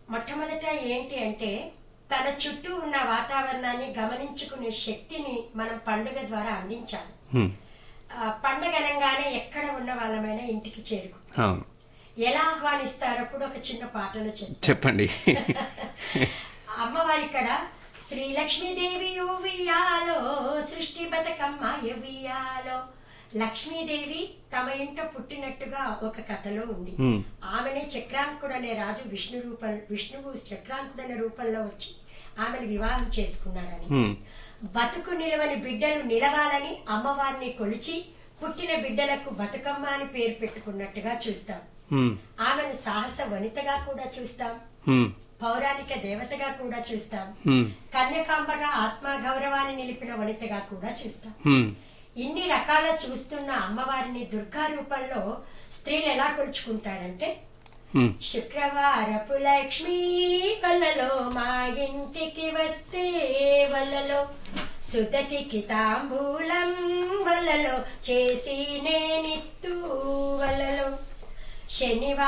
మొట్టమొదట ఏంటి అంటే తన చుట్టూ ఉన్న వాతావరణాన్ని గమనించుకునే శక్తిని మనం పండుగ ద్వారా అందించాలి హ్మ్. ఆ, పండుగ అనగానే ఎక్కడ ఉన్న వాళ్ళమైనా ఇంటికి చేరుకు అవును ఎలా ఆహ్వానిస్తారో కూడా ఒక చిన్న పాటలో చెప్తారు చెప్పండి అమ్మవారి ఇక్కడ శ్రీ లక్ష్మీదేవి ఉయ్యాలో సృష్టి బతుకమ్మ ఉయ్యాలో లక్ష్మీదేవి తమ ఇంట పుట్టినట్టుగా ఒక కథలో ఉంది హ్మ్. ఆమెనే చక్రాంకుడు అనే రాజు విష్ణు రూపం విష్ణువు చక్రాంకుడు అనే రూపంలో వచ్చి ఆమెను వివాహం చేసుకున్నాడని హ్మ్. బతుకు నిలవని బిడ్డలు నిలవాలని అమ్మవారిని కొలిచి పుట్టిన బిడ్డలకు బతుకమ్మ అని పేరు పెట్టుకున్నట్టుగా చూస్తాం హ్మ్. ఆమెను సాహస వనితగా కూడా చూస్తాం హ్మ్. పౌరాణిక దేవతగా కూడా చూస్తాం హ్మ్. కన్యకాంబగా ఆత్మ గౌరవాన్ని నిలిపిన వనితగా కూడా చూస్తాం హ్మ్. ఇన్ని రకాల చూస్తున్న అమ్మవారిని దుర్గా రూపంలో స్త్రీలు ఎలా కొలుచుకుంటారంటే హ్మ్. శుక్రవారపు లక్ష్మీ వల్లలో మా ఇంటికి వస్తే వల్లలో సుతతికి తాంబూలం వల్లలో చేసి నేనిత్తు వల్లలో శనివారం